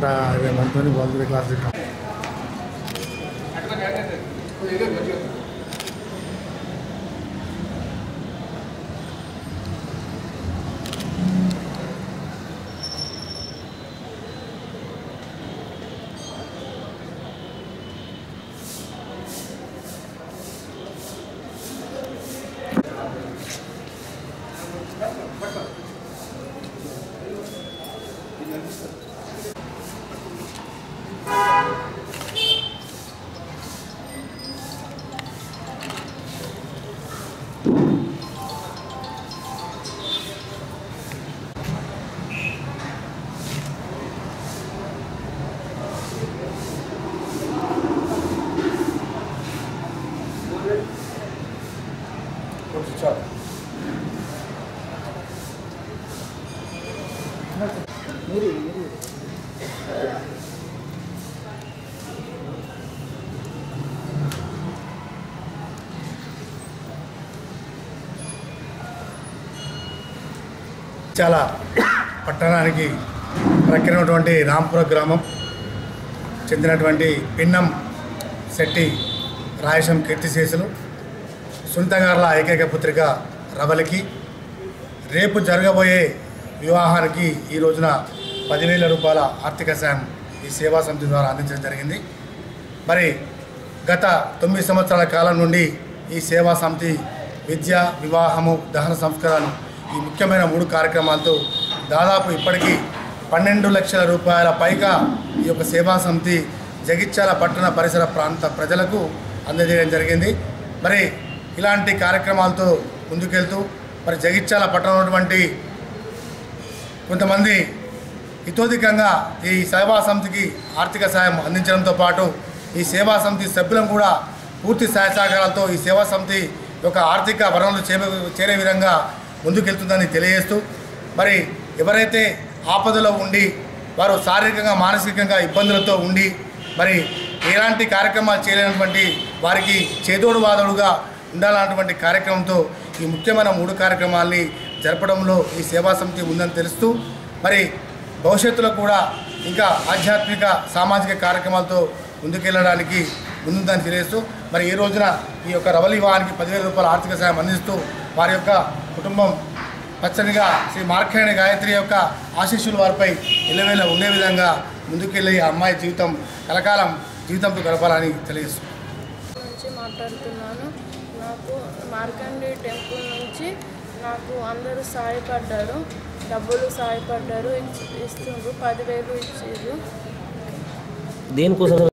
ఇరవై మందితో వాళ్ళ క్లాస్ పెట్టాం చాలా పట్టణానికి ప్రక్కనటువంటి రాంపుర గ్రామం చెందినటువంటి పిన్నం శెట్టి రాయసం కీర్తిశేషులు సునీతగారుల ఏకైక పుత్రిక రవలికి రేపు జరగబోయే వివాహానికి ఈ రోజున పదివేల రూపాయల ఆర్థిక సాయం ఈ సేవా సమితి ద్వారా అందించడం జరిగింది మరి గత తొమ్మిది సంవత్సరాల కాలం నుండి ఈ సేవా సమితి విద్య వివాహము దహన సంస్కారాలు ఈ ముఖ్యమైన మూడు కార్యక్రమాలతో దాదాపు ఇప్పటికీ పన్నెండు లక్షల రూపాయల పైగా ఈ యొక్క సేవా సమితి జగిత్యాల పట్టణ పరిసర ప్రాంత ప్రజలకు అందజేయడం జరిగింది మరి ఇలాంటి కార్యక్రమాలతో ముందుకెళ్తూ మరి జగిత్యాల పట్టణం ఉన్నటువంటి కొంతమంది ఇతోధికంగా ఈ సేవా సమితికి ఆర్థిక సాయం అందించడంతో పాటు ఈ సేవా సమితి సభ్యులను కూడా పూర్తి సహాయ సహకారాలతో ఈ సేవా సమితి యొక్క ఆర్థిక వనరులు చేరే చేరే విధంగా ముందుకెళ్తుందని తెలియజేస్తూ మరి ఎవరైతే ఆపదలో ఉండి వారు శారీరకంగా మానసికంగా ఇబ్బందులతో ఉండి మరి ఎలాంటి కార్యక్రమాలు చేయలేనటువంటి వారికి చేదోడు వాదోడుగా ఉండాలన్నటువంటి కార్యక్రమంతో ఈ ముఖ్యమైన మూడు కార్యక్రమాల్ని జరపడంలో ఈ సేవా సమితి ఉందని తెలుస్తూ మరి భవిష్యత్తులో కూడా ఇంకా ఆధ్యాత్మిక సామాజిక కార్యక్రమాలతో ముందుకెళ్ళడానికి ముందుందని తెలియజేస్తూ మరి ఈ రోజున ఈ యొక్క రవలి వివాహానికి పదివేల రూపాయల ఆర్థిక సాయం అందిస్తూ వారి యొక్క కుటుంబం పచ్చనిగా శ్రీ మార్కండ గాయత్రి యొక్క ఆశీస్సులు వారిపై ఇళ్ళవేళ ఉండే విధంగా ముందుకెళ్ళి ఆ అమ్మాయి జీవితం కలకాలం జీవితంతో గడపాలని తెలియజేస్తుంది నుంచి మాట్లాడుతున్నాను నాకు మార్కండి టెంపుల్ నుంచి నాకు అందరూ సహాయపడ్డారు డబ్బులు సహాయపడ్డారు ఇచ్చి- ఇస్తుండ్రు పదివేలు ఇచ్చారు దేనికోసం